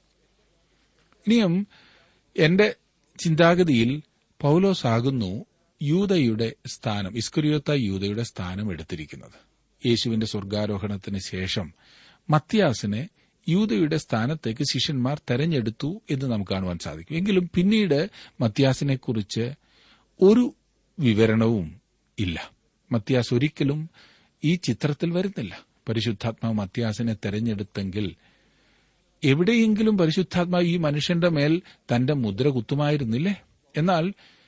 ഇനിയും എന്റെ ചിന്താഗതിയിൽ പൌലോസ് ആകുന്നു യൂതയുടെ സ്ഥാനം ഇസ്കുരിയോത്ത യൂതയുടെ സ്ഥാനം എടുത്തിരിക്കുന്നത് യേശുവിന്റെ സ്വർഗാരോഹണത്തിന് ശേഷം മത്തിയാസിനെ യൂതയുടെ സ്ഥാനത്തേക്ക് ശിഷ്യന്മാർ തെരഞ്ഞെടുത്തു എന്ന് നമുക്ക് കാണുവാൻ സാധിക്കും എങ്കിലും പിന്നീട് മത്തിയാസിനെക്കുറിച്ച് ഒരു വിവരണവും ഇല്ല മത്തിയാസ് ഒരിക്കലും ഈ ചിത്രത്തിൽ വരുന്നില്ല പരിശുദ്ധാത്മാവ് മത്യാസിനെ തെരഞ്ഞെടുത്തെങ്കിൽ എവിടെയെങ്കിലും പരിശുദ്ധാത്മാവ് ഈ മനുഷ്യന്റെ മേൽ തന്റെ മുദ്ര കുത്തുമായിരുന്നില്ലേ എന്നാൽ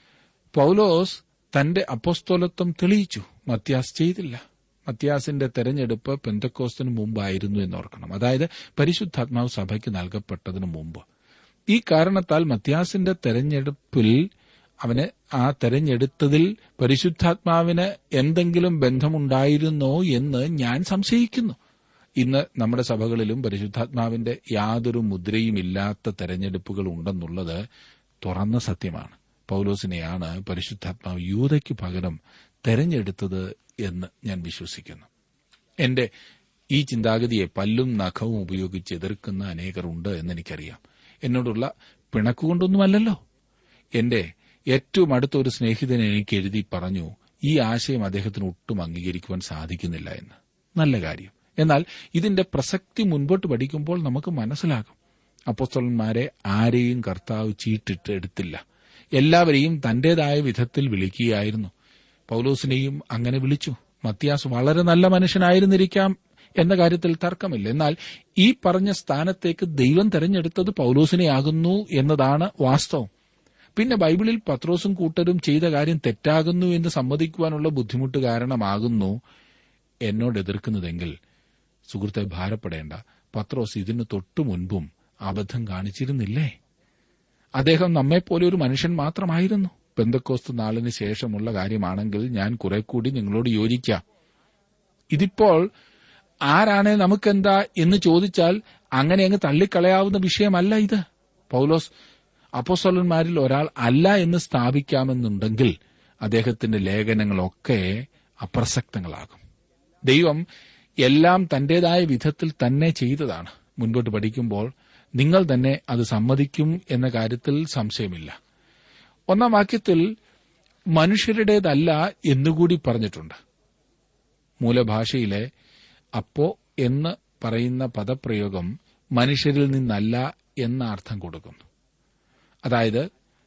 പൌലോസ് തന്റെ അപ്പോസ്തോലത്വം തെളിയിച്ചു മത്യാസ് ചെയ്തില്ല മത്യാസിന്റെ തെരഞ്ഞെടുപ്പ് പെന്തക്കോസ്തിന് മുമ്പായിരുന്നു എന്നോർക്കണം അതായത് പരിശുദ്ധാത്മാവ് സഭയ്ക്ക് നൽകപ്പെട്ടതിനു മുമ്പ് ഈ കാരണത്താൽ മത്യാസിന്റെ തെരഞ്ഞെടുപ്പിൽ അവന് ആ തെരഞ്ഞെടുത്തതിൽ പരിശുദ്ധാത്മാവിന് എന്തെങ്കിലും ബന്ധമുണ്ടായിരുന്നോ എന്ന് ഞാൻ സംശയിക്കുന്നു ഇന്ന് നമ്മുടെ സഭകളിലും പരിശുദ്ധാത്മാവിന്റെ യാതൊരു മുദ്രയും ഇല്ലാത്ത തെരഞ്ഞെടുപ്പുകൾ ഉണ്ടെന്നുള്ളത് തുറന്ന സത്യമാണ് പൌലോസിനെയാണ് പരിശുദ്ധാത്മാവ് യൂതയ്ക്ക് പകരം തെരഞ്ഞെടുത്തത് എന്ന് ഞാൻ വിശ്വസിക്കുന്നു എന്റെ ഈ ചിന്താഗതിയെ പല്ലും നഖവും ഉപയോഗിച്ച് എതിർക്കുന്ന അനേകർ ഉണ്ട് എന്നെനിക്കറിയാം എന്നോടുള്ള പിണക്കുകൊണ്ടൊന്നുമല്ലല്ലോ എന്റെ ഏറ്റവും അടുത്ത ഒരു സ്നേഹിതൻ എനിക്ക് എഴുതി പറഞ്ഞു ഈ ആശയം അദ്ദേഹത്തിന് ഒട്ടും അംഗീകരിക്കുവാൻ സാധിക്കുന്നില്ല എന്ന് നല്ല കാര്യം എന്നാൽ ഇതിന്റെ പ്രസക്തി മുൻപോട്ട് പഠിക്കുമ്പോൾ നമുക്ക് മനസ്സിലാകും അപ്പോസ്തലന്മാരെ ആരെയും കർത്താവ് ചീട്ടിട്ട് എടുത്തില്ല എല്ലാവരെയും തന്റേതായ വിധത്തിൽ വിളിക്കുകയായിരുന്നു പൌലോസിനെയും അങ്ങനെ വിളിച്ചു മത്തിയാസ് വളരെ നല്ല മനുഷ്യനായിരുന്നിരിക്കാം എന്ന കാര്യത്തിൽ തർക്കമില്ല എന്നാൽ ഈ പറഞ്ഞ സ്ഥാനത്തേക്ക് ദൈവം തെരഞ്ഞെടുത്തത് പൌലോസിനെയാകുന്നു എന്നതാണ് വാസ്തവം പിന്നെ ബൈബിളിൽ പത്രോസും കൂട്ടരും ചെയ്ത കാര്യം തെറ്റാകുന്നു എന്ന് സമ്മതിക്കുവാനുള്ള ബുദ്ധിമുട്ട് കാരണമാകുന്നു എന്നോട് എതിർക്കുന്നതെങ്കിൽ സുഹൃത്തെ ഭാരപ്പെടേണ്ട പത്രോസ് ഇതിനു തൊട്ടു മുൻപും അബദ്ധം കാണിച്ചിരുന്നില്ലേ അദ്ദേഹം നമ്മെപ്പോലെ ഒരു മനുഷ്യൻ മാത്രമായിരുന്നു പെന്തക്കോസ്ത് നാളിന് ശേഷമുള്ള കാര്യമാണെങ്കിൽ ഞാൻ കുറെ കൂടി നിങ്ങളോട് യോജിക്കാം ഇതിപ്പോൾ ആരാണ് നമുക്കെന്താ എന്ന് ചോദിച്ചാൽ അങ്ങനെ അങ്ങ് തള്ളിക്കളയാവുന്ന വിഷയമല്ല ഇത് പൗലോസ് അപ്പോസ്തലന്മാരിൽ ഒരാൾ അല്ല എന്ന് സ്ഥാപിക്കാമെന്നുണ്ടെങ്കിൽ അദ്ദേഹത്തിന്റെ ലേഖനങ്ങളൊക്കെ അപ്രസക്തങ്ങളാകും ദൈവം എല്ലാം തന്റേതായ വിധത്തിൽ തന്നെ ചെയ്തതാണ് മുൻപോട്ട് പഠിക്കുമ്പോൾ നിങ്ങൾ തന്നെ അത് സമ്മതിക്കും എന്ന കാര്യത്തിൽ സംശയമില്ല ഒന്നാം വാക്യത്തിൽ മനുഷ്യരുടേതല്ല എന്നുകൂടി പറഞ്ഞിട്ടുണ്ട് മൂലഭാഷയിലെ അപ്പോ എന്ന് പറയുന്ന പദപ്രയോഗം മനുഷ്യരിൽ നിന്നല്ല എന്ന അർത്ഥം കൊടുക്കുന്നു അതായത്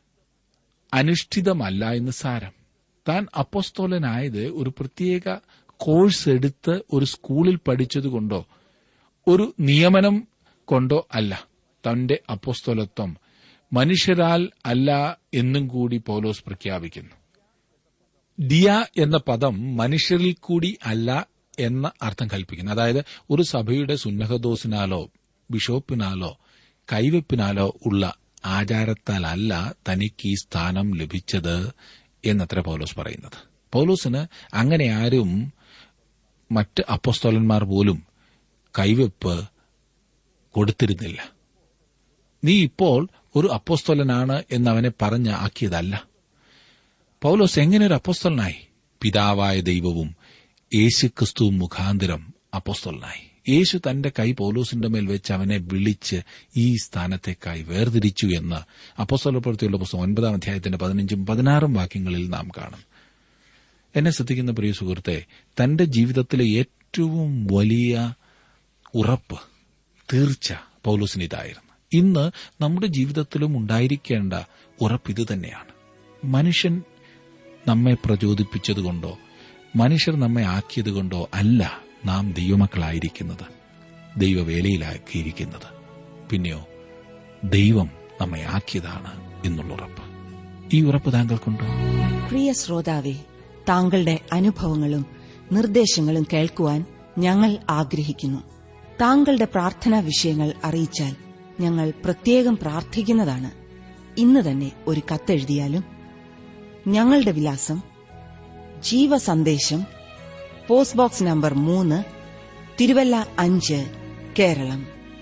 അനുഷ്ഠിതമല്ല എന്ന് സാരം താൻ അപ്പോസ്തോലനായത് ഒരു പ്രത്യേക കോഴ്സ് എടുത്ത് ഒരു സ്കൂളിൽ പഠിച്ചതുകൊണ്ടോ ഒരു നിയമനം കൊണ്ടോ അല്ല തന്റെ അപ്പോസ്തോലത്വം മനുഷ്യരാൽ അല്ല എന്നും കൂടി പൗലോസ് പ്രഖ്യാപിക്കുന്നു ഡിയ എന്ന പദം മനുഷ്യരിൽ കൂടി അല്ല എന്ന അർത്ഥം കൽപ്പിക്കുന്നു അതായത് ഒരു സഭയുടെ സുന്നഹദോസിനാലോ ബിഷോപ്പിനാലോ കൈവെപ്പിനാലോ ഉള്ള ആചാരത്താലല്ല തനിക്ക് ഈ സ്ഥാനം ലഭിച്ചത് എന്നത്ര പൗലോസ് പറയുന്നത് പൗലോസിന് അങ്ങനെ ആരും മറ്റ് അപ്പസ്തോലന്മാർ പോലും കൈവെപ്പ് കൊടുത്തിരുന്നില്ല നീ ഇപ്പോൾ ഒരു അപ്പോസ്തോലനാണ് എന്നവനെ പറഞ്ഞ് ആക്കിയതല്ല പൗലോസ് എങ്ങനെ ഒരു അപ്പോസ്തലനായി പിതാവായ ദൈവവും യേശുക്രിസ്തുവും മുഖാന്തരം അപ്പോസ്തലനായി യേശു തന്റെ കൈ പൗലോസിന്റെ മേൽ വെച്ച് അവനെ വിളിച്ച് ഈ സ്ഥാനത്തേക്കായി വേർതിരിച്ചു എന്ന് അപ്പോസ്തലപ്പെടുത്തിയുള്ള പുസ്തകം ഒൻപതാം അധ്യായത്തിന്റെ പതിനഞ്ചും പതിനാറും വാക്യങ്ങളിൽ നാം കാണും എന്നെ ശ്രദ്ധിക്കുന്ന പ്രിയ സുഹൃത്തെ തന്റെ ജീവിതത്തിലെ ഏറ്റവും വലിയ ഉറപ്പ് തീർച്ച പൗലോസിന് ഇതായിരുന്നു ഇന്ന് നമ്മുടെ ജീവിതത്തിലും ഉണ്ടായിരിക്കേണ്ട ഉറപ്പ് ഇത് തന്നെയാണ് മനുഷ്യൻ നമ്മെ പ്രചോദിപ്പിച്ചതുകൊണ്ടോ മനുഷ്യർ നമ്മെ ആക്കിയതുകൊണ്ടോ അല്ല നാം ദൈവമക്കളായിരിക്കുന്നത് ദൈവവേലയിലാക്കിയിരിക്കുന്നത് പിന്നെയോ ദൈവം നമ്മെ ആക്കിയതാണ് എന്നുള്ള ഉറപ്പ് ഈ ഉറപ്പ് താങ്കൾക്കുണ്ടോ പ്രിയ ശ്രോതാവെ താങ്കളുടെ അനുഭവങ്ങളും നിർദ്ദേശങ്ങളും കേൾക്കുവാൻ ഞങ്ങൾ ആഗ്രഹിക്കുന്നു താങ്കളുടെ പ്രാർത്ഥനാ വിഷയങ്ങൾ അറിയിച്ചാൽ ഞങ്ങൾ പ്രത്യേകം പ്രാർത്ഥിക്കുന്നതാണ് ഇന്ന് തന്നെ ഒരു കത്തെഴുതിയാലും ഞങ്ങളുടെ വിലാസം ജീവസന്ദേശം പോസ്റ്റ് ബോക്സ് നമ്പർ മൂന്ന് തിരുവല്ല അഞ്ച് കേരളം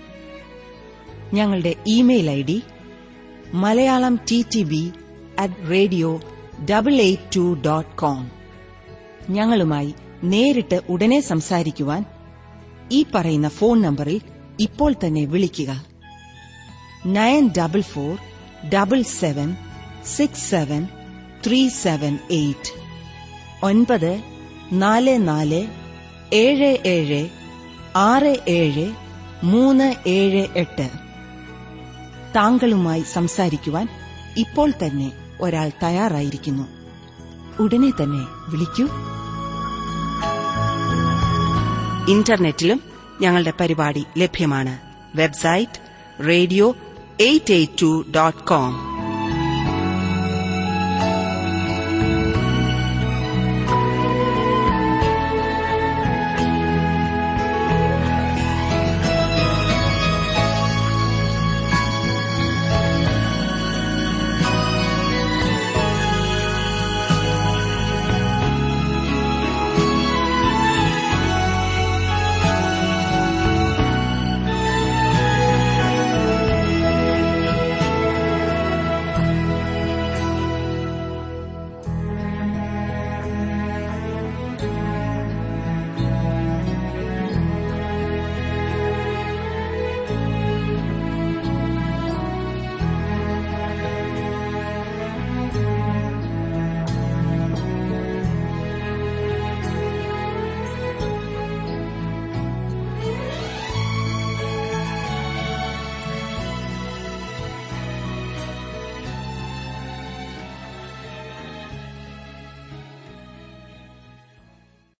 ഞങ്ങളുടെ email I D Malayalam T T B at radio double eight two dot com ഞങ്ങളുമായി നേരിട്ട് ഉടനെ സംസാരിക്കുവാൻ ഈ പറയുന്ന ഫോൺ നമ്പറിൽ ഇപ്പോൾ തന്നെ വിളിക്കുക nine double four double seven six seven three seven eight ഒൻപത് നാല് നാല് ഏഴ് ഏഴ് ആറ് ഏഴ് മൂന്ന് ഏഴ് എട്ട് താങ്കളുമായി സംസാരിക്കുവാൻ ഇപ്പോൾ തന്നെ ഒരാൾ തയ്യാറായിരിക്കുന്നു ഉടനെ തന്നെ വിളിക്കൂ ഇന്റർനെറ്റിലും ഞങ്ങളുടെ പരിപാടി ലഭ്യമാണ് website radio eight eight two dot com